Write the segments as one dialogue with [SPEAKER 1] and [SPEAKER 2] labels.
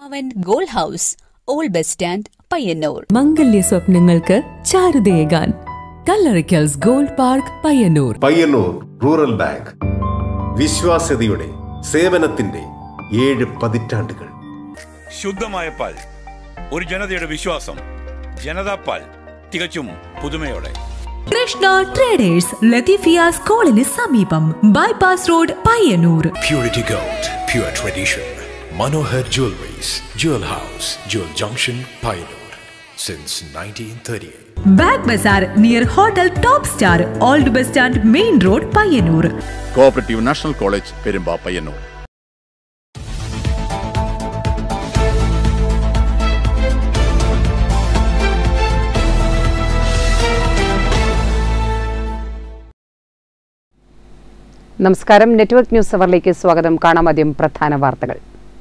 [SPEAKER 1] അവൻ gold house old bus stand Payyanur
[SPEAKER 2] മംഗല്യ സ്വപ്നങ്ങൾക്ക് ചാരുതയേകാൻ Kallarikkals gold park Payyanur
[SPEAKER 3] Payyanur rural bank വിശ്വാസ്യതയുടെ സേവനത്തിന്റെ ഏഴ് പതിറ്റാണ്ടുകൾ
[SPEAKER 4] ശുദ്ധമായ പാൽ ഒരു ജനതയുടെ വിശ്വാസം ജനതാ പാൽ തികച്ചും പുതുമയോടെ
[SPEAKER 2] കൃഷ്ണ ട്രേഡേഴ്സ് ലത്തീഫിയ സ്കൂളിന് സമീപം bypass road Payyanur
[SPEAKER 5] Purity Gold, pure tradition. Manohar Jewelries, Jewel House, Jewel Junction, Pioneer. Since 1938.
[SPEAKER 2] Bag bazaar near hotel top star old bus stand main road Payyanur
[SPEAKER 6] cooperative national college Perumba Payyanur
[SPEAKER 7] നമസ്കാരം നെറ്റ്വർക്ക് ന്യൂസ് അവറിലേക്ക് സ്വാഗതം കാണാം ആദ്യം പ്രധാന വാർത്തകൾ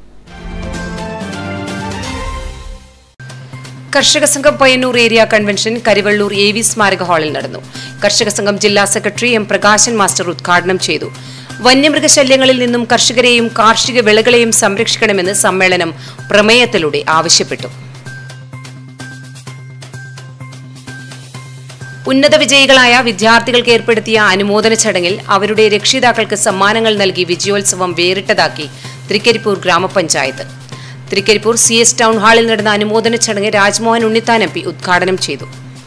[SPEAKER 7] കർഷക സംഘം Payyanur area convention Karivellur A V സ്മാരക ഹാളിൽ നടന്നു കർഷക സംഘം ജില്ലാ സെക്രട്ടറി എം പ്രകാശൻ മാസ്റ്റർ ഉദ്ഘാടനം ചെയ്തു വന്യമൃഗശല്യങ്ങളിൽ നിന്നും കർഷകരെയും കാർഷിക വിളകളെയും സംരക്ഷിക്കണമെന്ന് സമ്മേളനം പ്രമേയത്തിലൂടെ ആവശ്യപ്പെട്ടു ഉന്നത വിജയികളായ വിദ്യാർത്ഥികൾക്ക് ഏർപ്പെടുത്തിയ അനുമോദന ചടങ്ങിൽ അവരുടെ രക്ഷിതാക്കൾക്ക് സമ്മാനങ്ങൾ നൽകി വിജയോത്സവം വേറിട്ടതാക്കി തൃക്കരിപ്പൂർ ഗ്രാമപഞ്ചായത്ത് തൃക്കരിപ്പൂർ സി എസ് ടൗൺ ഹാളിൽ നടന്ന അനുമോദന ചടങ്ങ് രാജ്മോഹൻ ഉണ്ണിത്താൻ എം പി ഉദ്ഘാടനം ചെയ്തു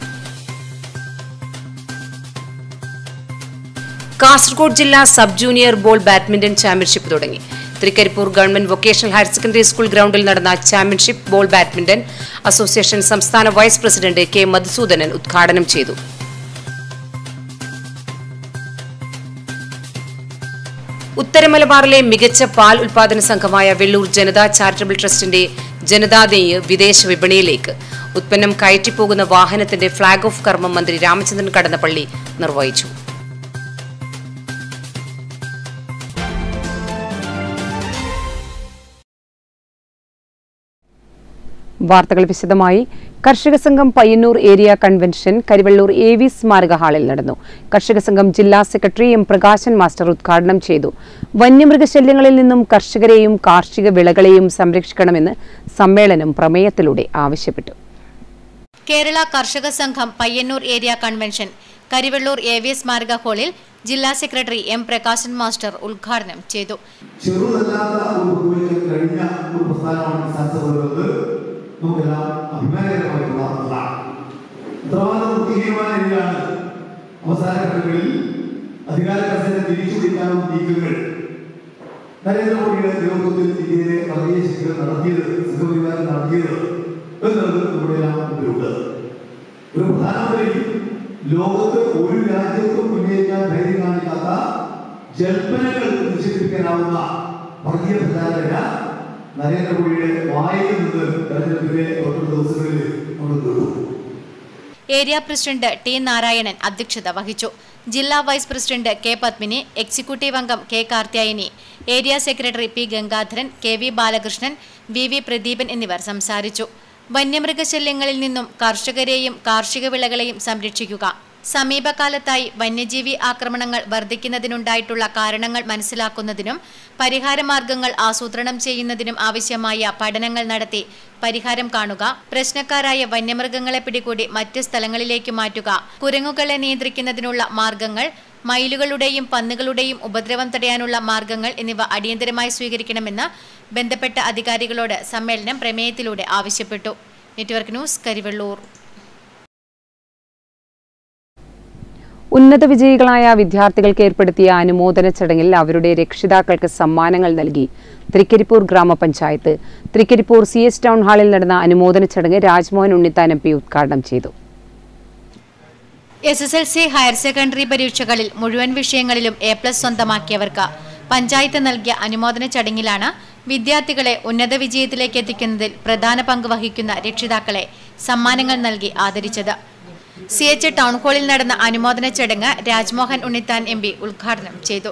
[SPEAKER 7] കാസർഗോഡ് ജില്ലാ sub junior ball badminton championship തുടങ്ങി Trikaripur government vocational higher secondary school ഗ്രൗണ്ടിൽ നടന്ന ചാമ്പ്യൻഷിപ്പ് ബോൾ ബാഡ്മിന്റൺ അസോസിയേഷൻ സംസ്ഥാന വൈസ് പ്രസിഡന്റ് കെ മധുസൂദനൻ ഉദ്ഘാടനം ചെയ്തു ഉത്തരമലബാറിലെ മികച്ച പാൽ ഉൽപാദന സംഘമായ വെള്ളൂർ ജനതാ ചാരിറ്റബിൾ ട്രസ്റ്റിന്റെ ജനതാദേയ് വിദേശ വിപണിയിലേക്ക് ഉത്പന്നം കയറ്റിപ്പോകുന്ന വാഹനത്തിന്റെ ഫ്ളാഗ് ഓഫ് കർമ്മം മന്ത്രി രാമചന്ദ്രൻ കടന്നപ്പള്ളി നിർവഹിച്ചു വാർത്തകൾ വിശദമായി കർഷക സംഘം Payyanur area convention Karivellur A V സ്മാരക ഹാളിൽ നടന്നു കർഷക സംഘം ജില്ലാ സെക്രട്ടറി എം പ്രകാശൻ മാസ്റ്റർ ഉദ്ഘാടനം ചെയ്തു വന്യമൃഗശല്യങ്ങളിൽ നിന്നും കർഷകരെയും കാർഷിക വിളകളെയും സംരക്ഷിക്കണമെന്ന് സമ്മേളനം പ്രമേയത്തിലൂടെ ആവശ്യപ്പെട്ടു
[SPEAKER 8] കേരള കർഷക സംഘം Payyanur area convention Karivellur A V സ്മാരക ഹാളിൽ ജില്ലാ സെക്രട്ടറി എം പ്രകാശൻ മാസ്റ്റർ ഉദ്ഘാടനം ചെയ്തു
[SPEAKER 9] ചെറുതല്ലാത്ത ഒരു ഉപയോഗിക്കാൻ കഴിഞ്ഞ ഒരു പ്രസ്ഥാനമാണ് സാധ്യതയുള്ളത് നമുക്കെല്ലാം അഭിമാനകരമായിട്ടുള്ള ഒന്നാണ് എത്രമാത്രം വൃത്തിഹീനമായ രീതിയിലാണ് അവസാന ഘട്ടങ്ങളിൽ അധികാര കർഷകരെ തിരിച്ചു പിടിക്കാനുള്ള നീക്കങ്ങൾ നരേന്ദ്രമോദിയുടെ നേതൃത്വത്തിൽ ഇന്ത്യയിലെ വർഗീയ ശക്തികൾ നടത്തിയത് സംഘപരിവാരം നടത്തിയത് എന്നത് ഇവിടെയെല്ലാം മുമ്പിലുണ്ട് ഒരു പ്രധാനമന്ത്രി ലോകത്ത് ഒരു രാജ്യത്തും ഉന്നയിക്കാൻ ധൈര്യം കാണിക്കാത്ത ജൽപ്പനങ്ങൾ നിഷേധിക്കാനാവുന്ന വർഗീയ പ്രചാരകര നരേന്ദ്രമോദിയുടെ വായിൽ നിന്ന് തെരഞ്ഞെടുപ്പിലെ തൊട്ടു ദിവസങ്ങളിൽ നമ്മൾ കേട്ടു
[SPEAKER 8] ഏരിയ പ്രസിഡന്റ് ടി നാരായണൻ അധ്യക്ഷത വഹിച്ചു ജില്ലാ vice president K Padmini executive അംഗം K Karthyayani area secretary P Gangadharan K V Balakrishnan V V Pradeepan എന്നിവർ സംസാരിച്ചു വന്യമൃഗശല്യങ്ങളിൽ നിന്നും കർഷകരെയും കാർഷിക വിളകളെയും സംരക്ഷിക്കുക സമീപകാലത്തായി വന്യജീവി ആക്രമണങ്ങൾ വർദ്ധിക്കുന്നതിനുണ്ടായിട്ടുള്ള കാരണങ്ങൾ മനസ്സിലാക്കുന്നതിനും പരിഹാരമാർഗങ്ങൾ ആസൂത്രണം ചെയ്യുന്നതിനും ആവശ്യമായ പഠനങ്ങൾ നടത്തി പരിഹാരം കാണുക പ്രശ്നക്കാരായ വന്യമൃഗങ്ങളെ പിടികൂടി മറ്റ് സ്ഥലങ്ങളിലേക്ക് മാറ്റുക കുരങ്ങുകളെ നിയന്ത്രിക്കുന്നതിനുള്ള മാർഗങ്ങൾ മയിലുകളുടെയും പന്നുകളുടെയും ഉപദ്രവം തടയാനുള്ള മാർഗങ്ങൾ എന്നിവ അടിയന്തരമായി സ്വീകരിക്കണമെന്ന് ബന്ധപ്പെട്ട അധികാരികളോട് സമ്മേളനം പ്രമേയത്തിലൂടെ ആവശ്യപ്പെട്ടു നെറ്റ്വർക്ക് ന്യൂസ് കരിവെള്ളൂർ
[SPEAKER 7] ഉന്നത വിജയികളായ വിദ്യാർത്ഥികൾക്ക് ഏർപ്പെടുത്തിയ അനുമോദന ചടങ്ങിൽ അവരുടെ രക്ഷിതാക്കൾക്ക് സമ്മാനങ്ങൾ നൽകി തൃക്കരിപ്പൂർ ഗ്രാമപഞ്ചായത്ത് തൃക്കരിപ്പൂർ സി എസ് ടൗൺ ഹാളിൽ നടന്ന അനുമോദന ചടങ്ങ് രാജ്മോഹൻ ഉണ്ണിത്താൻ എം പി ഉദ്ഘാടനം ചെയ്തു
[SPEAKER 8] S S L C higher secondary പരീക്ഷകളിൽ മുഴുവൻ വിഷയങ്ങളിലും എ പ്ലസ് സ്വന്തമാക്കിയവർക്ക് പഞ്ചായത്ത് നൽകിയ അനുമോദന ചടങ്ങിലാണ് വിദ്യാർത്ഥികളെ ഉന്നത വിജയത്തിലേക്ക് എത്തിക്കുന്നതിൽ പ്രധാന പങ്ക് വഹിക്കുന്ന രക്ഷിതാക്കളെ സമ്മാനങ്ങൾ നൽകി ആദരിച്ചത് സി എച്ച് ടൗൺ ഹാളിൽ നടന്ന അനുമോദന ചടങ്ങ് രാജ്മോഹൻ ഉണ്ണിത്താൻ എം പി ഉദ്ഘാടനം ചെയ്തു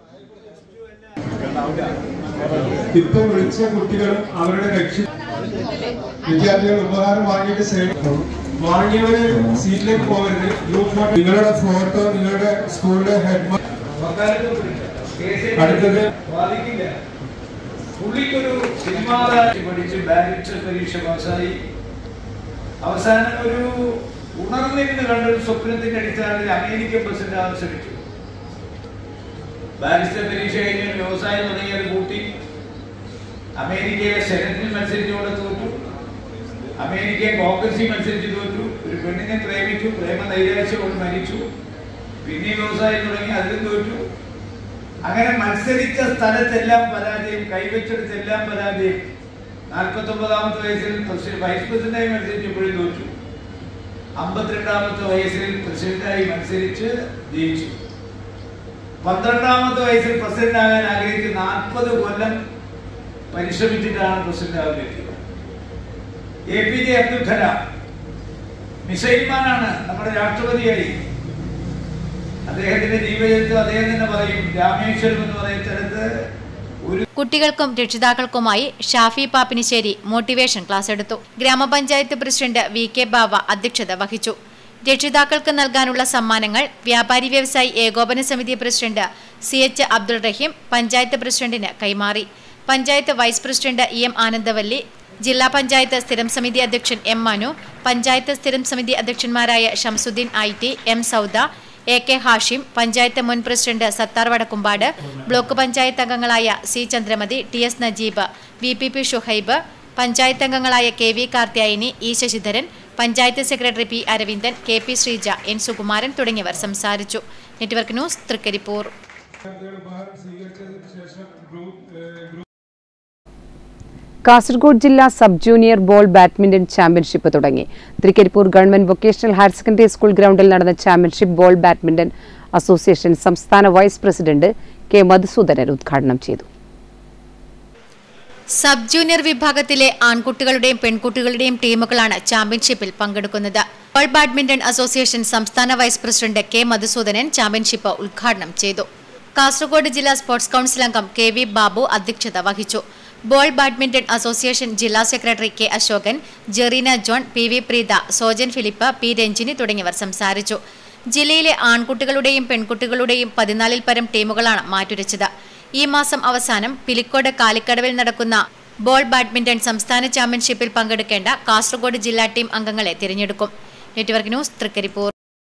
[SPEAKER 10] ഇപ്പൊ വിളിച്ച കുട്ടികളും അവരുടെ രക്ഷ വിദ്യാർത്ഥികൾ ഉപഹാരം വാങ്ങിയിട്ട് സേവിക്കും വാങ്ങിയവര് സീറ്റിലേക്ക് പോകരുത് ഗ്രൂപ്പ് ഫോട്ടോ നിങ്ങളുടെ ഫോട്ടോ നിങ്ങളുടെ സ്കൂളിലെ ഹെഡ് അടുത്തത്
[SPEAKER 11] പുള്ളിക്കൊരു സിനിമാ പഠിച്ച് ബാരിസ്റ്റർ പരീക്ഷ പാസ്സായി അവസാനം ഒരു ഉണർന്നിരുന്ന് കണ്ട ഒരു സ്വപ്നത്തിന്റെ അടിസ്ഥാനത്തിൽ അമേരിക്കൻ പ്രസിഡന്റ് ആവാൻ ശ്രമിച്ചു ബാരിസ്റ്റർ പരീക്ഷ കഴിഞ്ഞ് വ്യവസായം തുടങ്ങിയത് കൂട്ടി അമേരിക്കയിലെ സെനറ്റിൽ മത്സരിച്ചുകൊണ്ട് തോറ്റു അമേരിക്കൻ കോൺഗ്രസിൽ മത്സരിച്ച് തോറ്റു ഒരു പെണ്ണിനെ പ്രേമിച്ചു പ്രേമ നൈരാശ്യ കൊണ്ട് മരിച്ചു പിന്നെ വ്യവസായം തുടങ്ങി അതിലും തോറ്റു അങ്ങനെ മത്സരിച്ച സ്ഥലത്തെല്ലാം പരാജയം കൈവച്ചെടുത്തെല്ലാം പരാജയം നാൽപ്പത്തി ഒമ്പതാമത്തെ വയസ്സിൽ പ്രസിഡന്റ് വൈസ് പ്രസിഡന്റായി മത്സരിച്ചപ്പോഴും തോറ്റു അമ്പത്തിരണ്ടാമത്തെ വയസ്സിൽ പ്രസിഡന്റായി മത്സരിച്ച് ജയിച്ചു പന്ത്രണ്ടാമത്തെ വയസ്സിൽ പ്രസിഡന്റ് ആകാൻ ആഗ്രഹിച്ച് നാൽപ്പത് കൊല്ലം പരിശ്രമിച്ചിട്ടാണ് പ്രസിഡന്റ് ആകാൻ എത്തിയത് A P J Abdul Kalam മിസൈൽമാനാണ് നമ്മുടെ രാഷ്ട്രപതിയായി അദ്ദേഹത്തിന്റെ ജീവചരിത്രം അദ്ദേഹം തന്നെ പറയും രാമേശ്വരം എന്ന് പറയുന്ന സ്ഥലത്ത് ഒരു
[SPEAKER 8] കുട്ടികൾക്കും രക്ഷിതാക്കൾക്കുമായി ഷാഫി പാപ്പിനിശ്ശേരി മോട്ടിവേഷൻ ക്ലാസ് എടുത്തു ഗ്രാമപഞ്ചായത്ത് പ്രസിഡന്റ് വി കെ ബാവ അധ്യക്ഷത വഹിച്ചു രക്ഷിതാക്കൾക്ക് നൽകാനുള്ള സമ്മാനങ്ങൾ വ്യാപാരി വ്യവസായി ഏകോപന സമിതി president C H Abdul Rahim panchayat പ്രസിഡന്റിന് കൈമാറി panchayat vice president E M Anandavalli ജില്ലാ പഞ്ചായത്ത് സ്ഥിരം സമിതി അധ്യക്ഷൻ എം മനു പഞ്ചായത്ത് സ്ഥിരം സമിതി അധ്യക്ഷന്മാരായ Shamsuddin I T M Sauda A K Hashim panchayat മുൻ പ്രസിഡന്റ് സത്താർ വടക്കുംപാട് ബ്ലോക്ക് പഞ്ചായത്ത് അംഗങ്ങളായ C Chandramathi T S Najeeb V P P Shuhaib panchayat അംഗങ്ങളായ K V Karthyayani E Sasidharan panchayat secretary P Aravindan K P Sreeja N Sukumaran തുടങ്ങിയവർ സംസാരിച്ചു നെറ്റ്വർക്ക് ന്യൂസ് തൃക്കരിപ്പൂർ
[SPEAKER 7] കാസർഗോഡ് ജില്ലാ sub junior ball badminton championship തുടങ്ങി Trikaripur government vocational higher secondary school ഗ്രൗണ്ടിൽ നടന്ന championship ball badminton association സംസ്ഥാന vice president K Madhusoodanan ഉദ്ഘാടനം ചെയ്തു
[SPEAKER 8] സബ് ജൂനിയർ വിഭാഗത്തിലെ ആൺകുട്ടികളുടെയും പെൺകുട്ടികളുടെയും ടീമുകളാണ് ചാമ്പ്യൻഷിപ്പിൽ പങ്കെടുക്കുന്നത് ബോൾ ബാഡ്മിന്റൺ അസോസിയേഷൻ സംസ്ഥാന vice president K Madhusoodanan championship ഉദ്ഘാടനം ചെയ്തു കാസർഗോഡ് ജില്ലാ സ്പോർട്സ് കൌൺസിൽ അംഗം കെ വി ബാബു അധ്യക്ഷത വഹിച്ചു ബോൾ ബാഡ്മിന്റൺ അസോസിയേഷൻ ജില്ലാ secretary K Asokan Jereena John P V Preetha Sojan Philip P Ranjini തുടങ്ങിയവർ സംസാരിച്ചു ജില്ലയിലെ ആൺകുട്ടികളുടെയും പെൺകുട്ടികളുടെയും പതിനാലിൽ പരം ടീമുകളാണ് മാറ്റുരച്ചത് ഈ മാസം അവസാനം പിലിക്കോട് കാലിക്കടവിൽ നടക്കുന്ന ബോൾ ബാഡ്മിന്റൺ സംസ്ഥാന ചാമ്പ്യൻഷിപ്പിൽ പങ്കെടുക്കേണ്ട കാസർഗോഡ് ജില്ലാ ടീം അംഗങ്ങളെ തിരഞ്ഞെടുക്കും നെറ്റ്വർക്ക് ന്യൂസ് തൃക്കരിപ്പൂർ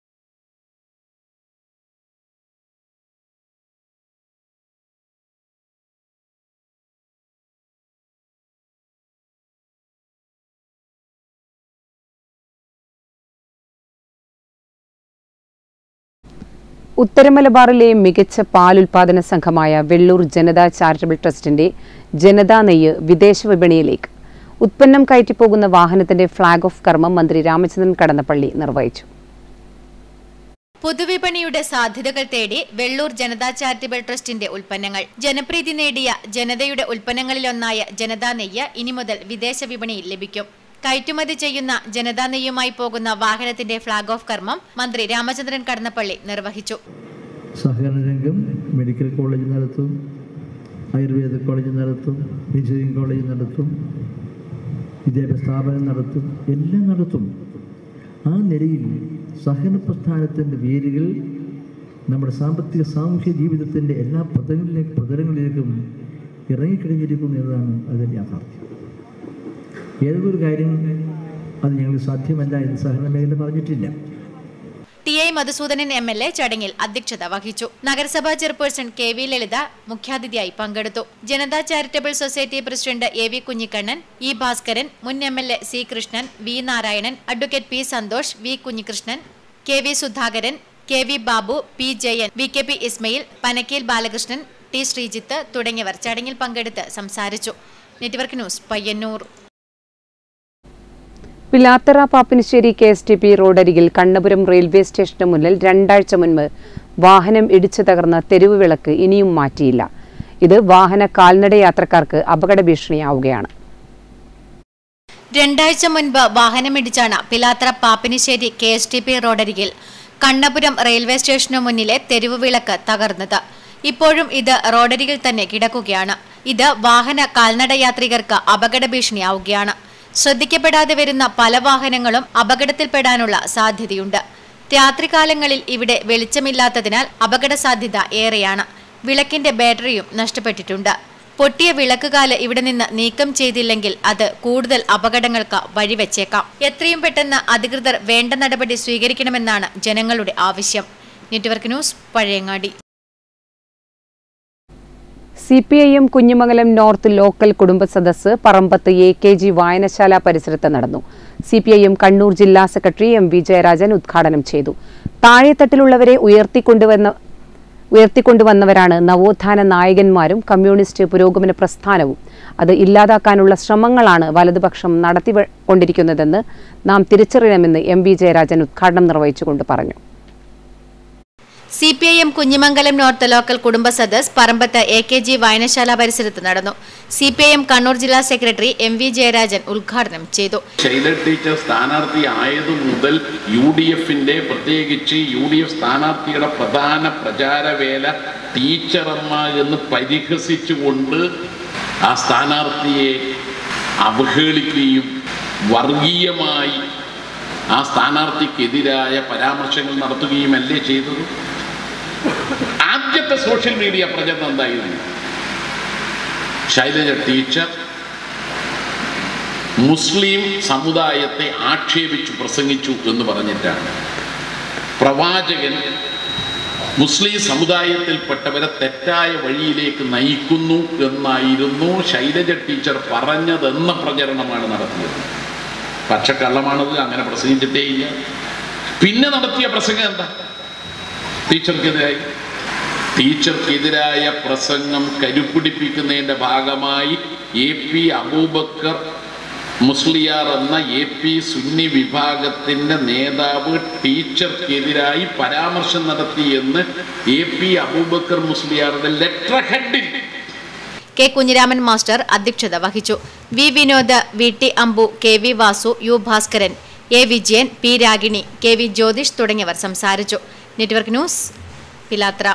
[SPEAKER 7] ഉത്തരമലബാറിലെ മികച്ച പാൽ ഉൽപാദന സംഘമായ വെള്ളൂർ ജനതാ ചാരിറ്റബിൾ ട്രസ്റ്റിന്റെ ജനതാ നെയ്യ് വിദേശ വിപണിയിലേക്ക് ഉത്പന്നം കയറ്റിപ്പോകുന്ന വാഹനത്തിന്റെ ഫ്ളാഗ് ഓഫ് കർമ്മം മന്ത്രി രാമചന്ദ്രൻ കടന്നപ്പള്ളി നിർവഹിച്ചു
[SPEAKER 8] പൊതുവിപണിയുടെ സാധ്യതകൾ തേടി വെള്ളൂർ ജനതാ ചാരിറ്റബിൾ ട്രസ്റ്റിന്റെ ഉൽപ്പന്നങ്ങൾ ജനപ്രീതി നേടിയ ജനതയുടെ ഉൽപ്പന്നങ്ങളിലൊന്നായ ജനതാ നെയ്യ് ഇനി മുതൽ വിദേശ വിപണിയിൽ ലഭിക്കും കയറ്റുമതി ചെയ്യുന്ന ജനതാ നെയ്യുമായി പോകുന്ന വാഹനത്തിന്റെ ഫ്ളാഗ് ഓഫ് കർമ്മം മന്ത്രി രാമചന്ദ്രൻ കടന്നപ്പള്ളി നിർവഹിച്ചു
[SPEAKER 12] സഹകരണ രംഗം മെഡിക്കൽ കോളേജ് നടത്തും ആയുർവേദ കോളേജ് നടത്തും എഞ്ചിനീയറിംഗ് കോളേജ് നടത്തും വിദ്യാഭ്യാസ സ്ഥാപനം നടത്തും എല്ലാം നടത്തും ആ നിലയിൽ സഹകരണ പ്രസ്ഥാനത്തിൻ്റെ വേരുകൾ നമ്മുടെ സാമ്പത്തിക സാമൂഹ്യ ജീവിതത്തിൻ്റെ എല്ലാ പദങ്ങളിലേക്ക് പ്രതലങ്ങളിലേക്കും ഇറങ്ങിക്കഴിഞ്ഞിരിക്കുന്നു എന്നതാണ് അതിൻ്റെ യാഥാർത്ഥ്യം ഏതൊരു കാര്യം അത് ഞങ്ങൾക്ക് സാധ്യമല്ല എന്ന് സഹകരണ മേഖല പറഞ്ഞിട്ടില്ല
[SPEAKER 8] T I Madhusoodanan M L A ചടങ്ങിൽ അധ്യക്ഷത വഹിച്ചു നഗരസഭാ ചെയർപേഴ്സൺ കെ വി ലളിത മുഖ്യാതിഥിയായി പങ്കെടുത്തു Janata charitable society president A V Kunhikannan E Bhaskaran മുൻ M L A C Krishnan V Narayanan advocate P Santhosh V Kunhikrishnan K V Sudhakaran K V Babu P Jayan V K P Ismail Panakkeel Balakrishnan T Sreejith തുടങ്ങിയവർ ചടങ്ങിൽ പങ്കെടുത്ത് സംസാരിച്ചു network news Payyanur
[SPEAKER 7] Pilathara Pappinisseri K S T P റോഡരികിൽ Kannapuram railway സ്റ്റേഷന് മുന്നിൽ രണ്ടാഴ്ച മുൻപ് വാഹനം ഇടിച്ചു തകർന്ന തെരുവ് വിളക്ക് ഇനിയും മാറ്റിയില്ല ഇത് വാഹന കാൽനട യാത്രക്കാർക്ക് അപകട ഭീഷണിയാവുകയാണ്
[SPEAKER 8] രണ്ടാഴ്ച മുൻപ് വാഹനമിടിച്ചാണ് Pilathara Pappinisseri K S T P റോഡരികിൽ കണ്ണപുരം റെയിൽവേ സ്റ്റേഷനു മുന്നിലെ തെരുവ് വിളക്ക് തകർന്നത് ഇപ്പോഴും ഇത് റോഡരികിൽ തന്നെ കിടക്കുകയാണ് ഇത് വാഹന കാൽനട യാത്രികർക്ക് അപകട ഭീഷണിയാവുകയാണ് ശ്രദ്ധിക്കപ്പെടാതെ വരുന്ന പല വാഹനങ്ങളും അപകടത്തിൽപ്പെടാനുള്ള സാധ്യതയുണ്ട് രാത്രികാലങ്ങളിൽ ഇവിടെ വെളിച്ചമില്ലാത്തതിനാൽ അപകട സാധ്യത ഏറെയാണ് വിളക്കിന്റെ ബാറ്ററിയും നഷ്ടപ്പെട്ടിട്ടുണ്ട് പൊട്ടിയ വിളക്കുകാല് ഇവിടെ നിന്ന് നീക്കം ചെയ്തില്ലെങ്കിൽ അത് കൂടുതൽ അപകടങ്ങൾക്ക് വഴിവെച്ചേക്കാം എത്രയും പെട്ടെന്ന് അധികൃതർ വേണ്ട നടപടി സ്വീകരിക്കണമെന്നാണ് ജനങ്ങളുടെ ആവശ്യം network news Pazhayangadi
[SPEAKER 7] C P I M Kunhimangalam north local കുടുംബ സദസ്സ് പറമ്പത്ത് എ കെ ജി വായനശാല പരിസരത്ത് നടന്നു C P I M Kannur ജില്ലാ സെക്രട്ടറി എം വി ജയരാജൻ ഉദ്ഘാടനം ചെയ്തു താഴെത്തട്ടിലുള്ളവരെ ഉയർത്തിക്കൊണ്ടുവന്ന ഉയർത്തിക്കൊണ്ടുവന്നവരാണ് നവോത്ഥാന നായകന്മാരും കമ്മ്യൂണിസ്റ്റ് പുരോഗമന പ്രസ്ഥാനവും അത് ഇല്ലാതാക്കാനുള്ള ശ്രമങ്ങളാണ് വലതുപക്ഷം നടത്തിക്കൊണ്ടിരിക്കുന്നതെന്ന് നാം തിരിച്ചറിയണമെന്ന് എം വി ജയരാജൻ ഉദ്ഘാടനം നിർവഹിച്ചുകൊണ്ട് പറഞ്ഞു
[SPEAKER 8] C P I M Kunhimangalam north local കുടുംബ സദസ് പറമ്പത്ത് എ കെ ജി വായനശാല പരിസരത്ത് നടന്നു C P I M Kannur ജില്ലാ സെക്രട്ടറി എം വി ജയരാജൻ ഉദ്ഘാടനം ചെയ്തു
[SPEAKER 13] ശൈല ടീച്ചർ സ്ഥാനാർത്ഥി ആയതു മുതൽ യു ഡി എഫിന്റെ പ്രത്യേകിച്ച് യു ഡി എഫ് സ്ഥാനാർത്ഥിയുടെ പ്രധാന പ്രചാരവേല ടീച്ചറമ്മ എന്ന് പരിഹസിച്ചുകൊണ്ട് ആ സ്ഥാനാർത്ഥിയെ അവഹേളിക്കുകയും വർഗീയമായി ആ സ്ഥാനാർത്ഥിക്കെതിരായ പരാമർശങ്ങൾ നടത്തുകയുമല്ലേ ചെയ്തത് ആദ്യത്തെ സോഷ്യൽ മീഡിയ പ്രചരണം എന്തായിരുന്നു ശൈലജ ടീച്ചർ മുസ്ലിം സമുദായത്തെ ആക്ഷേപിച്ചു പ്രസംഗിച്ചു എന്ന് പറഞ്ഞിട്ടാണ് പ്രവാചകൻ മുസ്ലിം സമുദായത്തിൽപ്പെട്ടവരെ തെറ്റായ വഴിയിലേക്ക് നയിക്കുന്നു എന്നായിരുന്നു ശൈലജ ടീച്ചർ പറഞ്ഞതെന്ന പ്രചരണമാണ് നടത്തിയത് പച്ചക്കള്ളമാണത് അങ്ങനെ പ്രസംഗിച്ചിട്ടേയില്ല പിന്നെ നടത്തിയ പ്രസംഗം എന്താ ടീച്ചർക്കെതിരായി ടീച്ചർക്കെതിരായ പ്രസംഗം കരുപ്പിടിപ്പിക്കുന്നതിൻ്റെ ഭാഗമായി എ പി അബൂബക്കർ മുസ്ലിയാർ എന്ന എ പി സുന്നി വിഭാഗത്തിൻ്റെ നേതാവ് ടീച്ചർക്കെതിരായി പരാമർശം നടത്തിയെന്ന് എ പി അബൂബക്കർ മുസ്ലിയാറുടെ ലെറ്റർ ഹെഡിൽ
[SPEAKER 8] കെ കുഞ്ഞിരാമൻ മാസ്റ്റർ അധ്യക്ഷത വഹിച്ചു V Vinod V T Ambu K V Vasu U Bhaskaran A Vijayan P Ragini K V Jyothish തുടങ്ങിയവർ സംസാരിച്ചു നെറ്റ്വർക്ക് ന്യൂസ് പിലാത്ര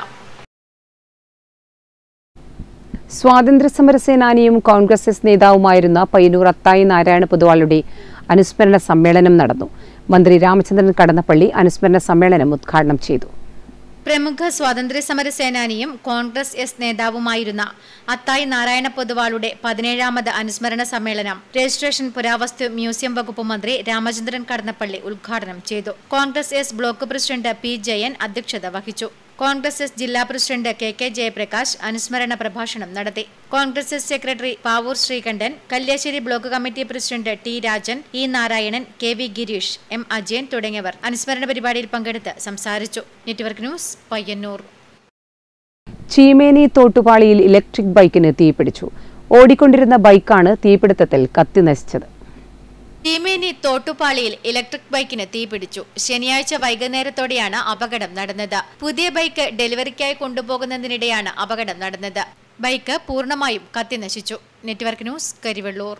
[SPEAKER 7] സ്വാതന്ത്ര്യസമര സേനാനിയും കോൺഗ്രസ് എസ് നേതാവുമായിരുന്ന പയ്യന്നൂർ അത്തായി നാരായണ പൊതുവാളുടെ അനുസ്മരണ സമ്മേളനം നടന്നു മന്ത്രി രാമചന്ദ്രൻ കടന്നപ്പള്ളി അനുസ്മരണ സമ്മേളനം ഉദ്ഘാടനം ചെയ്തു
[SPEAKER 8] പ്രമുഖ സ്വാതന്ത്ര്യ സമര സേനാനിയും കോൺഗ്രസ് എസ് നേതാവുമായിരുന്ന അത്തായി നാരായണ പൊതുവാളുടെ പതിനേഴാമത് അനുസ്മരണ സമ്മേളനം രജിസ്ട്രേഷൻ പുരാവസ്തു മ്യൂസിയം വകുപ്പ് മന്ത്രി രാമചന്ദ്രൻ കടന്നപ്പള്ളി ഉദ്ഘാടനം ചെയ്തു Congress S block president P Jayan അധ്യക്ഷത വഹിച്ചു കോൺഗ്രസ് എസ് ജില്ലാ പ്രസിഡന്റ് കെ കെ ജയപ്രകാശ് അനുസ്മരണ പ്രഭാഷണം നടത്തി Congress S secretary Pavoor Sreekandan Kalliasseri block committee president T Rajan E Narayanan K V Gireesh M Ajayan തുടങ്ങിയവർ അനുസ്മരണ പരിപാടിയിൽ പങ്കെടുത്ത് സംസാരിച്ചു നെറ്റ്വർക്ക് ന്യൂസ് പയ്യന്നൂർ
[SPEAKER 7] ചീമേനി തോട്ടുപാളിയിൽ ഇലക്ട്രിക് ബൈക്കിന് തീപിടിച്ചു ഓടിക്കൊണ്ടിരുന്ന ബൈക്കാണ് തീപിടുത്തത്തിൽ കത്തി നശിച്ചത്
[SPEAKER 8] ടീമേനി തോട്ടുപാളിയിൽ ഇലക്ട്രിക് ബൈക്കിന് തീപിടിച്ചു ശനിയാഴ്ച വൈകുന്നേരത്തോടെയാണ് അപകടം നടന്നത് പുതിയ ബൈക്ക് ഡെലിവറിക്കായി കൊണ്ടുപോകുന്നതിനിടെയാണ് അപകടം നടന്നത് ബൈക്ക് പൂർണ്ണമായും കത്തിനശിച്ചു നെറ്റ്വർക്ക് ന്യൂസ് കരിവെള്ളൂർ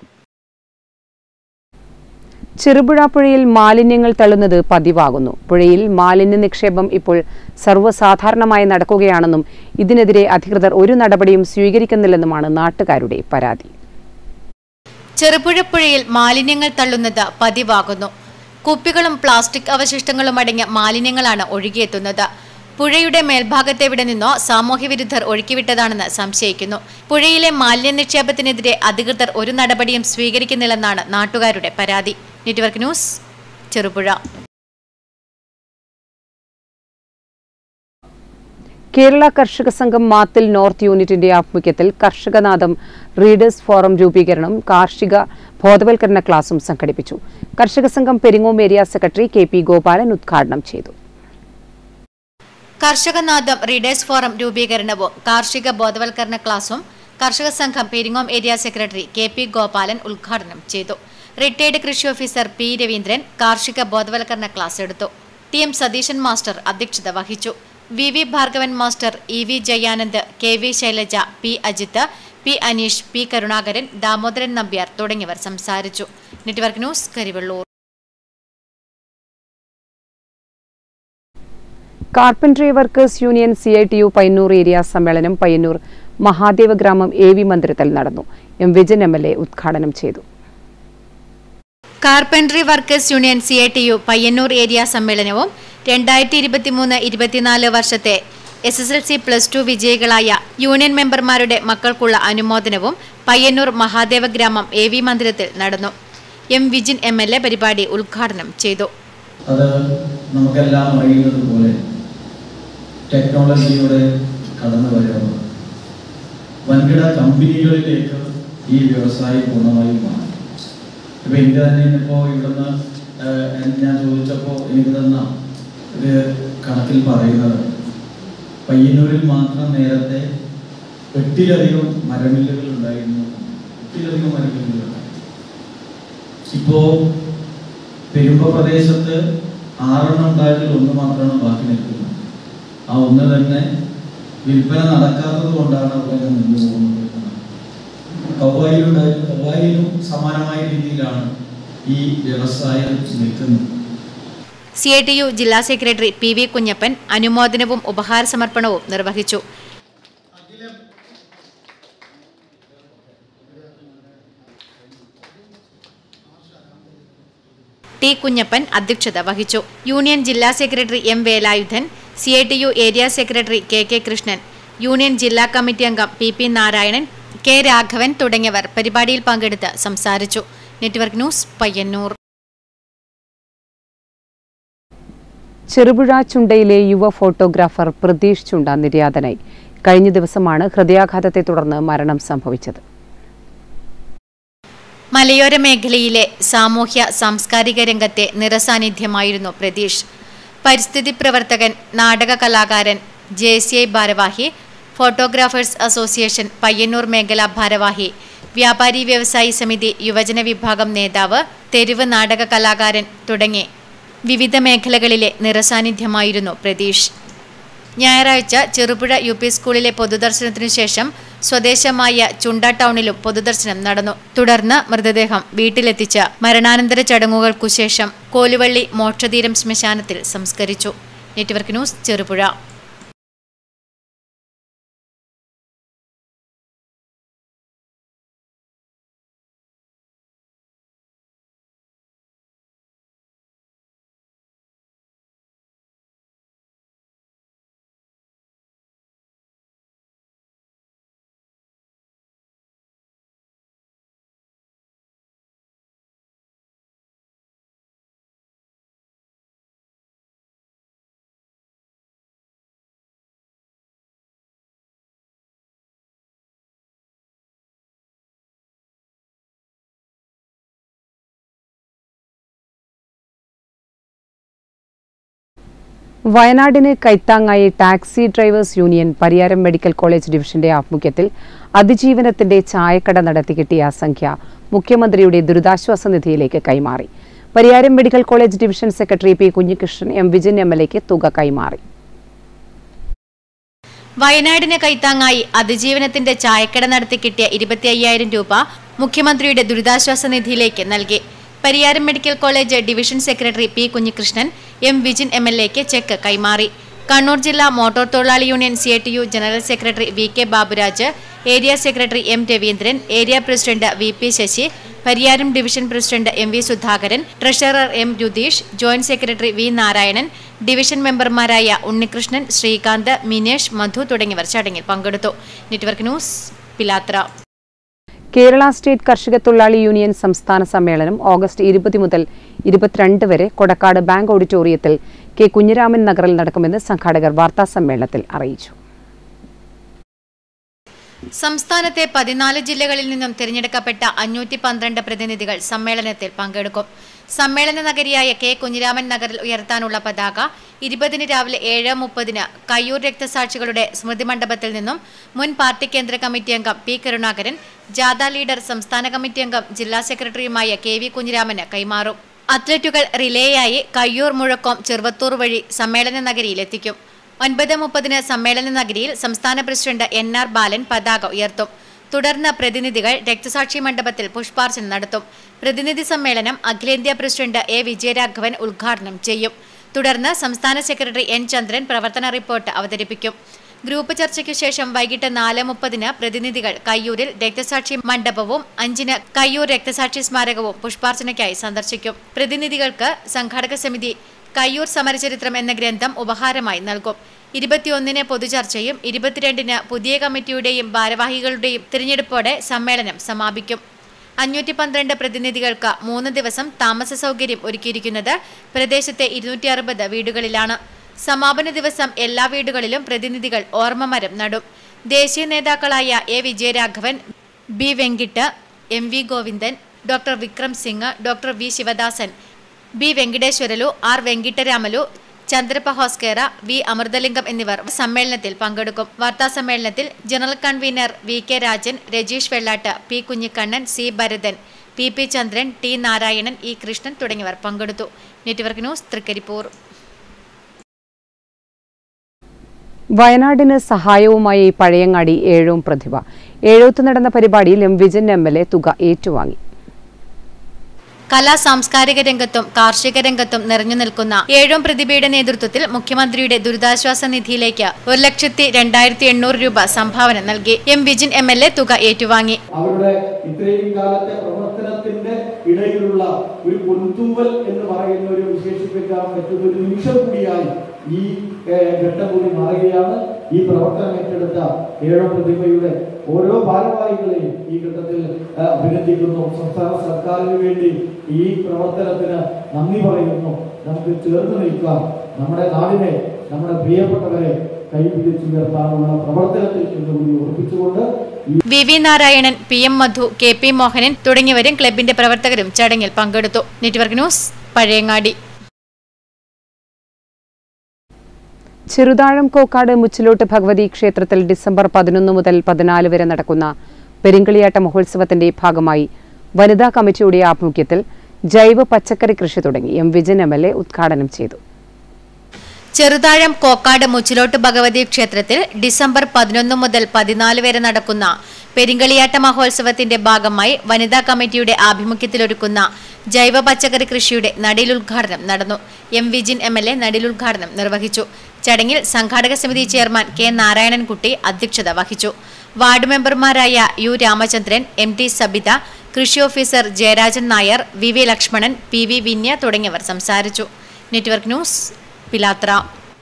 [SPEAKER 7] ചെറുപുഴ പുഴയിൽ മാലിന്യങ്ങൾ തള്ളുന്നത് പതിവാകുന്നു പുഴയിൽ മാലിന്യ നിക്ഷേപം ഇപ്പോൾ സർവ്വസാധാരണമായി നടക്കുകയാണെന്നും ഇതിനെതിരെ അധികൃതർ ഒരു നടപടിയും സ്വീകരിക്കുന്നില്ലെന്നുമാണ് നാട്ടുകാരുടെ പരാതി
[SPEAKER 8] ചെറുപുഴ പുഴയിൽ മാലിന്യങ്ങൾ തള്ളുന്നത് പതിവാകുന്നു കുപ്പികളും പ്ലാസ്റ്റിക് അവശിഷ്ടങ്ങളും അടങ്ങിയ മാലിന്യങ്ങളാണ് ഒഴുകിയെത്തുന്നത് പുഴയുടെ മേൽഭാഗത്തെവിടെ നിന്നോ സാമൂഹ്യവിരുദ്ധർ ഒഴുക്കിവിട്ടതാണെന്ന് സംശയിക്കുന്നു പുഴയിലെ മാലിന്യ നിക്ഷേപത്തിനെതിരെ അധികൃതർ ഒരു നടപടിയും സ്വീകരിക്കുന്നില്ലെന്നാണ് നാട്ടുകാരുടെ പരാതി നെറ്റ്വർക്ക് ന്യൂസ് ചെറുപുഴ
[SPEAKER 7] കേരള കർഷക സംഘം മാത്തിൽ നോർത്ത് യൂണിറ്റിന്റെ ആഭിമുഖ്യത്തിൽ കർഷകനാഥം റീഡേഴ്സ് ഫോറം രൂപീകരണം കാർഷിക ബോധവൽക്കരണ ക്ലാസും സംഘടിപ്പിച്ചു കർഷക സംഘം Peringome area secretary K P Gopalan ഉദ്ഘാടനം ചെയ്തു
[SPEAKER 8] കർഷകനാഥം റീഡേഴ്സ് ഫോറം രൂപീകരണവും കാർഷിക ബോധവൽക്കരണ ക്ലാസും കർഷക സംഘം Peringome area secretary K P Gopalan ഉദ്ഘാടനം ചെയ്തു റിട്ടയർഡ് കൃഷി ഓഫീസർ പി രവീന്ദ്രൻ കാർഷിക ബോധവൽക്കരണ ക്ലാസ് എടുത്തു ടി എം സതീശൻ മാസ്റ്റർ അധ്യക്ഷത വഹിച്ചു V V Bhargavan master E V Jayanand K V Shailaja P Ajith P Aneesh P Karunakaran Damodaran Nambiar തുടങ്ങിയവർ സംസാരിച്ചു network news Karivellur
[SPEAKER 7] carpentry workers union C I T U Payyanur area സമ്മേളനം പയ്യന്നൂർ മഹാദേവ ഗ്രാമം എ വി മന്ദിരത്തിൽ നടന്നു M Vijayan M L A ഉദ്ഘാടനം ചെയ്തു
[SPEAKER 8] carpentry workers union C I T U Payyanur area സമ്മേളനവും രണ്ടായിരത്തി ഇരുപത്തിമൂന്ന് ഇരുപത്തിനാല് വർഷത്തെ S S L C plus to വിജയികളായ യൂണിയൻ മെമ്പർമാരുടെ മക്കൾക്കുള്ള അനുമോദനവും പയ്യന്നൂർ മഹാദേവ ഗ്രാമം എ വി മന്ദിരത്തിൽ നടന്നു M Vijin M L A പരിപാടി ഉദ്ഘാടനം ചെയ്തു
[SPEAKER 14] അത് നമുക്കെല്ലാം അറിയുന്നത് പോലെ ടെക്നോളജിയുടെ കടന്നുവരവ് വൻകിട കമ്പനികളിലേക്ക് ഈ വ്യവസായം പൂർണ്ണമായും മാറി ഇപ്പൊ എനിക്ക് തന്നെ ഇപ്പോൾ ഇവിടുന്ന് ഏഹ്, ഞാൻ ചോദിച്ചപ്പോൾ എനിക്ക് തന്ന ഒരു കണക്കിൽ പറയുന്നത് പയ്യന്നൂരിൽ മാത്രം നേരത്തെ എട്ടിലധികം മരമില്ലുകൾ ഉണ്ടായിരുന്നു എട്ടിലധികം മരമില്ലുകൾ ഇപ്പോ പെരുമ്പ പ്രദേശത്ത് ആറെണ്ണം ഉണ്ടായതിൽ ഒന്ന് മാത്രമാണ് ബാക്കി നിൽക്കുന്നത് ആ ഒന്ന് തന്നെ വിൽപ്പന നടക്കാത്തത് കൊണ്ടാണ് അവിടെ നിന്ന് പോകുന്നത് കൗവായിലുണ്ടായാലും കൗവായിലും സമാനമായ രീതിയിലാണ് ഈ വ്യവസായം നിൽക്കുന്നത്
[SPEAKER 8] സി ഐ ടി യു ജില്ലാ സെക്രട്ടറി പി വി കുഞ്ഞപ്പൻ അനുമോദനവും ഉപഹാര സമർപ്പണവും നിർവഹിച്ചു ടി കുഞ്ഞപ്പൻ അധ്യക്ഷത വഹിച്ചു യൂണിയൻ ജില്ലാ secretary M Velayudhan C I T U area secretary K K Krishnan union ജില്ലാ കമ്മിറ്റി അംഗം P P Narayanan K Raghavan തുടങ്ങിയവർ പരിപാടിയിൽ പങ്കെടുത്ത് സംസാരിച്ചു നെറ്റ്വർക്ക് ന്യൂസ് പയ്യന്നൂർ
[SPEAKER 7] ചെറുപുഴ ചുണ്ടയിലെ യുവ ഫോട്ടോഗ്രാഫർ പ്രതീഷ് ചുണ്ട നിര്യാതനായി കഴിഞ്ഞ ദിവസമാണ് ഹൃദയാഘാതത്തെ തുടർന്ന് മരണം സംഭവിച്ചത്
[SPEAKER 8] മലയോര മേഖലയിലെ സാമൂഹ്യ സാംസ്കാരിക രംഗത്തെ നിറസാന്നിധ്യമായിരുന്നു പ്രതീഷ് പരിസ്ഥിതി പ്രവർത്തകൻ നാടക കലാകാരൻ ജെ സി ഐ ഭാരവാഹി ഫോട്ടോഗ്രാഫേഴ്സ് അസോസിയേഷൻ പയ്യന്നൂർ മേഖലാ ഭാരവാഹി വ്യാപാരി വ്യവസായി സമിതി യുവജന വിഭാഗം നേതാവ് തെരുവ് നാടക കലാകാരൻ തുടങ്ങി വിവിധ മേഖലകളിലെ നിറസാന്നിധ്യമായിരുന്നു പ്രതീഷ് ഞായറാഴ്ച ചെറുപുഴ യു പി സ്കൂളിലെ പൊതുദർശനത്തിനു ശേഷം സ്വദേശമായ ചുണ്ട ടൗണിലും പൊതുദർശനം നടന്നു തുടർന്ന് മൃതദേഹം വീട്ടിലെത്തിച്ച മരണാനന്തര ചടങ്ങുകൾക്കു ശേഷം കോലുവള്ളി മോക്ഷതീരം ശ്മശാനത്തിൽ സംസ്കരിച്ചു നെറ്റ്വർക്ക് ന്യൂസ് ചെറുപുഴ
[SPEAKER 7] വയനാടിന് കൈത്താങ്ങായി taxi drivers union Pariyaram medical college ഡിവിഷന്റെ ആഭിമുഖ്യത്തിൽ അതിജീവനത്തിന്റെ ചായക്കട നടത്തി കിട്ടിയ സംഖ്യ മുഖ്യമന്ത്രിയുടെ ദുരിതാശ്വാസ നിധിയിലേക്ക് കൈമാറി Pariyaram medical college division secretary P Kunhikrishnan M Vijayan M L എക്ക് തുക കൈമാറി
[SPEAKER 8] വയനാടിന് കൈത്താങ്ങായി അതിജീവനത്തിന്റെ ചായക്കട നടത്തി കിട്ടിയ ഇരുപത്തി അയ്യായിരം രൂപ മുഖ്യമന്ത്രിയുടെ ദുരിതാശ്വാസ നിധിയിലേക്ക് നൽകി Pariyaram medical college division secretary P Kunhikrishnan M Vijin M L എക്ക് ചെക്ക് കൈമാറി കണ്ണൂർ ജില്ലാ മോട്ടോർ തൊഴിലാളി union C T U general secretary V K Baburaj area secretary M Raveendran area president V P Sasi Pariyaram division president M V Sudhakaran treasurer M Rutheesh joint secretary V Narayanan division മെമ്പർമാരായ ഉണ്ണികൃഷ്ണൻ ശ്രീകാന്ത് മിനേഷ് മധു തുടങ്ങിയവർ ചടങ്ങിൽ പങ്കെടുത്തു network news Pilathara
[SPEAKER 7] Kerala state കർഷക തൊഴിലാളി യൂണിയൻ സംസ്ഥാന സമ്മേളനം ഓഗസ്റ്റ് ഇരുപത് മുതൽ ഇരുപത്തിരണ്ട് വരെ കൊടക്കാട് ബാങ്ക് ഓഡിറ്റോറിയത്തിൽ കെ കുഞ്ഞിരാമൻ നഗറിൽ നടക്കുമെന്ന് സംഘാടകർ വാർത്താസമ്മേളനത്തിൽ അറിയിച്ചു
[SPEAKER 8] സംസ്ഥാനത്തെ പതിനാല് ജില്ലകളിൽ നിന്നും തിരഞ്ഞെടുക്കപ്പെട്ട അഞ്ഞൂറ്റി പന്ത്രണ്ട് പ്രതിനിധികൾ സമ്മേളനത്തിൽ പങ്കെടുക്കും സമ്മേളന നഗരിയായ കെ കുഞ്ഞിരാമൻ നഗറിൽ ഉയർത്താനുള്ള പതാക ഇരുപതിന് രാവിലെ ഏഴ് മുപ്പതിന് കയ്യൂർ രക്തസാക്ഷികളുടെ സ്മൃതി മണ്ഡപത്തിൽ നിന്നും മുൻ പാർട്ടി കേന്ദ്ര കമ്മിറ്റി അംഗം പി കരുണാകരൻ ജാഥ ലീഡർ സംസ്ഥാന കമ്മിറ്റി അംഗം ജില്ലാ സെക്രട്ടറിയുമായ കെ വി കുഞ്ഞിരാമന് കൈമാറും അത്ലറ്റുകൾ റിലേയായി കയ്യൂർ മുഴക്കം ചെറുവത്തൂർ വഴി സമ്മേളന നഗരിയിലെത്തിക്കും ഒൻപത് മുപ്പതിന് സമ്മേളന നഗരിയിൽ സംസ്ഥാന പ്രസിഡന്റ് എൻ ആർ ബാലൻ പതാക ഉയർത്തും തുടർന്ന് പ്രതിനിധികൾ രക്തസാക്ഷി മണ്ഡപത്തിൽ പുഷ്പാർച്ചന നടത്തും പ്രതിനിധി സമ്മേളനം അഖിലേന്ത്യാ പ്രസിഡന്റ് എ വിജയരാഘവൻ ഉദ്ഘാടനം ചെയ്യും തുടർന്ന് സംസ്ഥാന സെക്രട്ടറി എൻ ചന്ദ്രൻ പ്രവർത്തന റിപ്പോർട്ട് അവതരിപ്പിക്കും ഗ്രൂപ്പ് ചർച്ചയ്ക്കു ശേഷം വൈകിട്ട് നാല് മുപ്പതിന് പ്രതിനിധികൾ കയ്യൂരിൽ രക്തസാക്ഷി മണ്ഡപവും അഞ്ചിന് കയ്യൂർ രക്തസാക്ഷി സ്മാരകവും പുഷ്പാർച്ചനയ്ക്കായി സന്ദർശിക്കും പ്രതിനിധികൾക്ക് സംഘാടക സമിതി കയ്യൂർ സമരചരിത്രം എന്ന ഗ്രന്ഥം ഉപഹാരമായി നൽകും ഇരുപത്തിയൊന്നിന് പൊതുചർച്ചയും ഇരുപത്തിരണ്ടിന് പുതിയ കമ്മിറ്റിയുടെയും ഭാരവാഹികളുടെയും തിരഞ്ഞെടുപ്പോടെ സമ്മേളനം സമാപിക്കും അഞ്ഞൂറ്റി പന്ത്രണ്ട് പ്രതിനിധികൾക്ക് മൂന്ന് ദിവസം താമസ സൗകര്യം ഒരുക്കിയിരിക്കുന്നത് പ്രദേശത്തെ ഇരുന്നൂറ്റി അറുപത് വീടുകളിലാണ് സമാപന ദിവസം എല്ലാ വീടുകളിലും പ്രതിനിധികൾ ഓർമ്മമരം നടും ദേശീയ നേതാക്കളായ A Vijayaraghavan B Venkat M V Govindan doctor Vikram Singh doctor V Sivadasan B Venkateswarlu R Venkataramalu ചന്ദ്രപഹോസ്കേറ വി അമൃതലിംഗം എന്നിവർ സമ്മേളനത്തിൽ പങ്കെടുക്കും വാർത്താ സമ്മേളനത്തിൽ general convener V K Rajan Rajeesh Vellat P Kunhikannan C Bharathan P P Chandran T Narayanan E Krishnan തുടങ്ങിയവർ പങ്കെടുത്തു നെറ്റ്വർക്ക് ന്യൂസ് തൃക്കരിപ്പൂർ
[SPEAKER 7] വയനാടിന് സഹായവുമായി പഴയങ്ങാടി ഏഴോം പ്രതിഭ ഏഴോത്ത് നടന്ന പരിപാടിയിൽ M Vijin M L A തുക ഏറ്റുവാങ്ങി
[SPEAKER 8] കലാ സാംസ്കാരിക രംഗത്തും കാർഷിക രംഗത്തും നിറഞ്ഞു നിൽക്കുന്ന ഏഴോം പ്രതിഭയുടെ നേതൃത്വത്തിൽ മുഖ്യമന്ത്രിയുടെ ദുരിതാശ്വാസ നിധിയിലേക്ക് ഒരു ലക്ഷത്തി രണ്ടായിരത്തി എണ്ണൂറ് രൂപ സംഭാവന നൽകി M Vijin M L A തുക ഏറ്റുവാങ്ങി
[SPEAKER 15] അവരുടെ ഇത്രയും കാലത്തെ പ്രവർത്തനത്തിന്റെ ഇടയിലുള്ള ഒരു പൊൻതൂവൽ എന്ന് പറയുന്ന ഒരു വിശേഷിപ്പിക്കാൻ പറ്റുന്ന ഒരു നിമിഷം കൂടിയായി ഈ ഏഹ്, ഘട്ടം കൂടി മാറുകയാണ് ഈ പ്രവർത്തനം ഏറ്റെടുത്ത ഏഴോ പ്രതിഭയുടെ ഓരോ ഭാരവാഹികളെയും ഈ ഘട്ടത്തിൽ ഏഹ്, അഭിനന്ദിക്കുന്നു സംസ്ഥാന സർക്കാരിന് വേണ്ടി ഈ പ്രവർത്തനത്തിന് നന്ദി പറയുന്നു നമുക്ക് ചേർന്ന് നിൽക്കാം നമ്മുടെ നാടിനെ നമ്മുടെ പ്രിയപ്പെട്ടവരെ കൈപിടിച്ചുയർത്താനുള്ള പ്രവർത്തനത്തിൽ എന്നുകൂടി ഉറപ്പിച്ചുകൊണ്ട് ഈ
[SPEAKER 8] V V Narayanan P M Madhu K P Mohanan തുടങ്ങിയവരും ക്ലബിന്റെ പ്രവർത്തകരും ചടങ്ങിൽ പങ്കെടുത്തു നെറ്റ്വർക്ക് ന്യൂസ് പഴയങ്ങാടി
[SPEAKER 7] ചെറുതാഴം കോക്കാട് മുച്ചിലോട്ട് ഭഗവതി ക്ഷേത്രത്തിൽ ഡിസംബർ പതിനൊന്ന് മുതൽ പതിനാല് വരെ നടക്കുന്ന പെരിങ്കളിയാട്ട മഹോത്സവത്തിന്റെ ഭാഗമായി വനിതാ കമ്മിറ്റിയുടെ ആഭിമുഖ്യത്തിൽ ജൈവ പച്ചക്കറി കൃഷി തുടങ്ങി M Vijayan M L A ഉദ്ഘാടനം ചെയ്തു
[SPEAKER 8] ചെറുതാഴം കോക്കാട് മുച്ചിലോട്ട് ഭഗവതി ക്ഷേത്രത്തിൽ ഡിസംബർ പതിനൊന്ന് മുതൽ പതിനാല് വരെ നടക്കുന്ന പെരിങ്കളിയാട്ട മഹോത്സവത്തിന്റെ ഭാഗമായി വനിതാ കമ്മിറ്റിയുടെ ആഭിമുഖ്യത്തിലൊരുക്കുന്ന ജൈവ പച്ചക്കറി കൃഷിയുടെ നടീലുദ്ഘാടനം നടന്നു M Vijin M L A നടീലുദ്ഘാടനം നിർവഹിച്ചു ചടങ്ങിൽ സംഘാടക സമിതി ചെയർമാൻ കെ നാരായണൻകുട്ടി അധ്യക്ഷത വഹിച്ചു വാർഡ് മെമ്പർമാരായ U Ramachandran M T Sabitha കൃഷി officer Jayarajan Nair V V Lakshmanan P V Vinya തുടങ്ങിയവർ സംസാരിച്ചു നെറ്റ്വർക്ക് ന്യൂസ് പിലാത്ര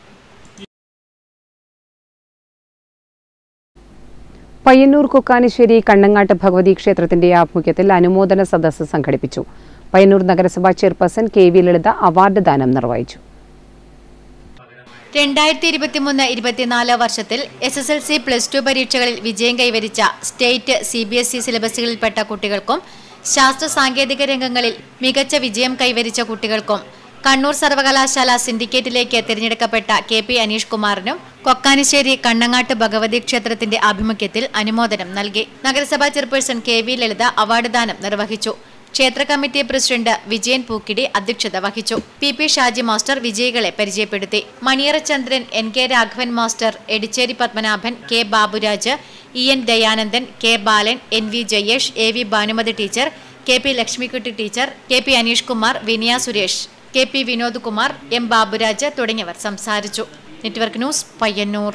[SPEAKER 7] പയ്യന്നൂർ കൊക്കാനിശ്ശേരി കണ്ണങ്ങാട്ട് ഭഗവതി ക്ഷേത്രത്തിന്റെ ആഭിമുഖ്യത്തിൽ അനുമോദന സദസ്സ് സംഘടിപ്പിച്ചു പയ്യന്നൂർ നഗരസഭാ chairperson K V Lalitha award ദാനം നിർവഹിച്ചു
[SPEAKER 8] രണ്ടായിരത്തി ഇരുപത്തിമൂന്ന് ഇരുപത്തിനാല് വർഷത്തിൽ S S L C plus two പരീക്ഷകളിൽ വിജയം കൈവരിച്ച state C B S E സിലബസുകളിൽപ്പെട്ട കുട്ടികൾക്കും ശാസ്ത്ര സാങ്കേതിക രംഗങ്ങളിൽ മികച്ച വിജയം കൈവരിച്ച കുട്ടികൾക്കും കണ്ണൂർ സർവകലാശാല സിൻഡിക്കേറ്റിലേക്ക് തിരഞ്ഞെടുക്കപ്പെട്ട കെ പി അനീഷ് കുമാറിനും കൊക്കാനിശ്ശേരി കണ്ണങ്ങാട്ട് ഭഗവതി ക്ഷേത്രത്തിന്റെ ആഭിമുഖ്യത്തിൽ അനുമോദനം നൽകി നഗരസഭാ chairperson K V Lalitha award ദാനം നിർവഹിച്ചു ക്ഷേത്ര കമ്മിറ്റി പ്രസിഡന്റ് വിജയൻ പൂക്കിടി അധ്യക്ഷത വഹിച്ചു പി പി ഷാജി മാസ്റ്റർ വിജയികളെ പരിചയപ്പെടുത്തി Maniyara Chandran N K Raghavan master Edicheri Padmanabhan K Baburaj E N Dayanandan K Balan N V Jayesh A V Bhanumathi teacher K P Lakshmikutty teacher K P Aneesh Kumar Viniya Suresh K P Vinod Kumar M Baburaj തുടങ്ങിയവർ സംസാരിച്ചു നെറ്റ്വർക്ക് ന്യൂസ് പയ്യന്നൂർ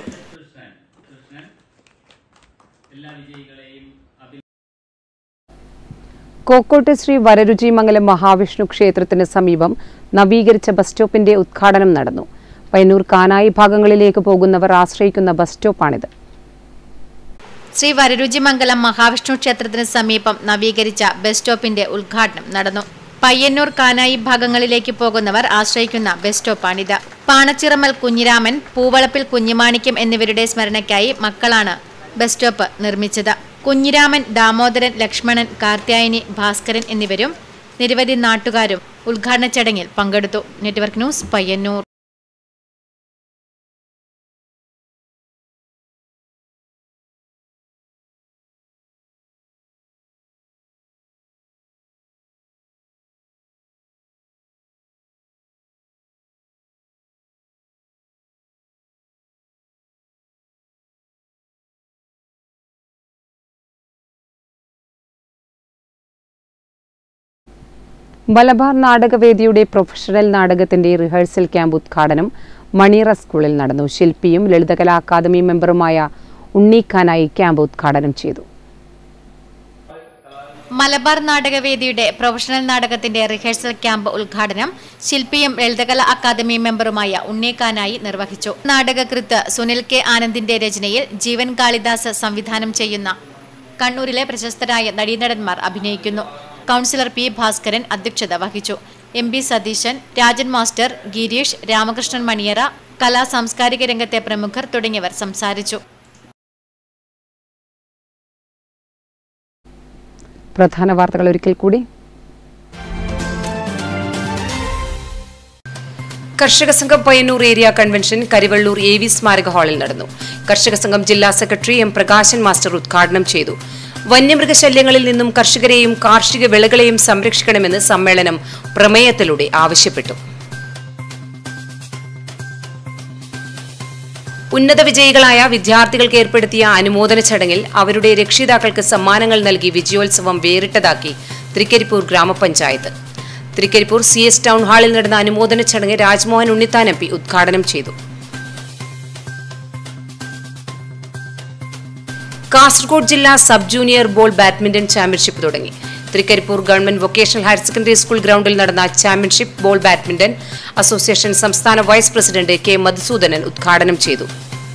[SPEAKER 7] കോക്കോട്ട് ശ്രീ വരരുചി മംഗലം മഹാവിഷ്ണു ക്ഷേത്രത്തിന് സമീപം നവീകരിച്ച ബസ് സ്റ്റോപ്പിന്റെ ഉദ്ഘാടനം നടന്നു പയ്യന്നൂർ കാനായി ഭാഗങ്ങളിലേക്ക് പോകുന്നവർ ആശ്രയിക്കുന്ന ബസ് സ്റ്റോപ്പാണിത്
[SPEAKER 8] ശ്രീ വരരുചിമംഗലം മഹാവിഷ്ണു ക്ഷേത്രത്തിന് സമീപം നവീകരിച്ച ബസ് സ്റ്റോപ്പിന്റെ ഉദ്ഘാടനം നടന്നു പയ്യന്നൂർ കാനായി ഭാഗങ്ങളിലേക്ക് പോകുന്നവർ ആശ്രയിക്കുന്ന ബസ് സ്റ്റോപ്പാണിത് പാണച്ചിറമൽ കുഞ്ഞിരാമൻ പൂവളപ്പിൽ കുഞ്ഞിമാണിക്യം എന്നിവരുടെ സ്മരണയ്ക്കായി മക്കളാണ് ബസ് സ്റ്റോപ്പ് നിർമ്മിച്ചത് കുഞ്ഞിരാമൻ ദാമോദരൻ ലക്ഷ്മണൻ കാർത്യായനി ഭാസ്കരൻ എന്നിവരും നിരവധി നാട്ടുകാരും ഉദ്ഘാടന ചടങ്ങിൽ പങ്കെടുത്തു നെറ്റ്വർക്ക് ന്യൂസ് പയ്യന്നൂർ
[SPEAKER 7] മലബാർ നാടകവേദിയുടെ പ്രൊഫഷണൽ നാടകത്തിന്റെ റിഹേഴ്സൽ ക്യാമ്പ് ഉദ്ഘാടനം മണിയറ സ്കൂളിൽ നടന്നു ശില്പിയും ലളിതകലാ അക്കാദമി മെമ്പറുമായ ഉണ്ണീഖാനായി ക്യാമ്പ് ഉദ്ഘാടനം ചെയ്തു
[SPEAKER 8] മലബാർ നാടകവേദിയുടെ പ്രൊഫഷണൽ നാടകത്തിന്റെ റിഹേഴ്സൽ ക്യാമ്പ് ഉദ്ഘാടനം ശില്പിയും ലളിതകല അക്കാദമി മെമ്പറുമായ ഉണ്ണേക്കാനായി നിർവഹിച്ചു നാടകകൃത്ത് സുനിൽ കെ ആനന്ദിന്റെ രചനയിൽ ജീവൻ കാളിദാസ് സംവിധാനം ചെയ്യുന്ന കണ്ണൂരിലെ പ്രശസ്തരായ നടീനടന്മാർ അഭിനയിക്കുന്നു കൗൺസിലർ പി ഭാസ്കരൻ അധ്യക്ഷത വഹിച്ചു M B Satheesan Rajan master Gireesh Ramakrishnan Maniyara കലാ സാംസ്കാരിക രംഗത്തെ പ്രമുഖർ തുടങ്ങിയവർ സംസാരിച്ചു
[SPEAKER 7] പ്രധാന വാർത്തകൾ ഒരിക്കൽ കൂടി കർഷക സംഘം Payyanur area convention Karivellur A V സ്മാരക ഹാളിൽ നടന്നു കർഷക സംഘം ജില്ലാ സെക്രട്ടറി എം പ്രകാശൻ മാസ്റ്റർ ഉദ്ഘാടനം ചെയ്തു വന്യമൃഗശല്യങ്ങളിൽ നിന്നും കർഷകരെയും കാർഷിക വിളകളെയും സംരക്ഷിക്കണമെന്ന് സമ്മേളനം പ്രമേയത്തിലൂടെ ആവശ്യപ്പെട്ടു ഉന്നത വിജയികളായ വിദ്യാർത്ഥികൾക്ക് ഏർപ്പെടുത്തിയ അനുമോദന ചടങ്ങിൽ അവരുടെ രക്ഷിതാക്കൾക്ക് സമ്മാനങ്ങൾ നൽകി വിജയോത്സവം വേറിട്ടതാക്കി തൃക്കരിപ്പൂർ ഗ്രാമപഞ്ചായത്ത് തൃക്കരിപ്പൂർ സി എസ് ടൗൺ ഹാളിൽ നടന്ന അനുമോദന ചടങ്ങ് രാജ്മോഹൻ ഉണ്ണിത്താൻ എം പി ഉദ്ഘാടനം ചെയ്തു കാസർഗോഡ് ജില്ലാ sub junior ball badminton championship തുടങ്ങി Trikaripur government vocational higher secondary school ഗ്രൗണ്ടിൽ നടന്ന ചാമ്പ്യൻഷിപ്പ് ബോൾ ബാഡ്മിന്റൺ അസോസിയേഷൻ സംസ്ഥാന വൈസ് പ്രസിഡന്റ് കെ മധുസൂദനൻ ഉദ്ഘാടനം ചെയ്തു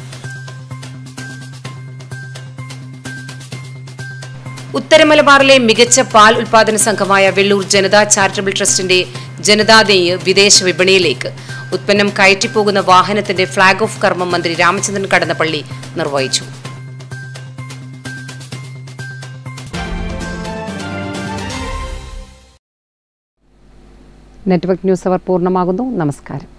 [SPEAKER 7] ഉത്തരമലബാറിലെ മികച്ച പാൽ ഉൽപാദന സംഘമായ വെള്ളൂർ ജനതാ ചാരിറ്റബിൾ ട്രസ്റ്റിന്റെ ജനതാ നെയ്യ് വിദേശ വിപണിയിലേക്ക് ഉത്പന്നം കയറ്റിപ്പോകുന്ന വാഹനത്തിന്റെ ഫ്ളാഗ് ഓഫ് കർമ്മം മന്ത്രി രാമചന്ദ്രൻ കടന്നപ്പള്ളി നിർവഹിച്ചു നെറ്റ്വർക്ക് ന്യൂസ് അവർ പൂർണ്ണമാകുന്നു നമസ്കാരം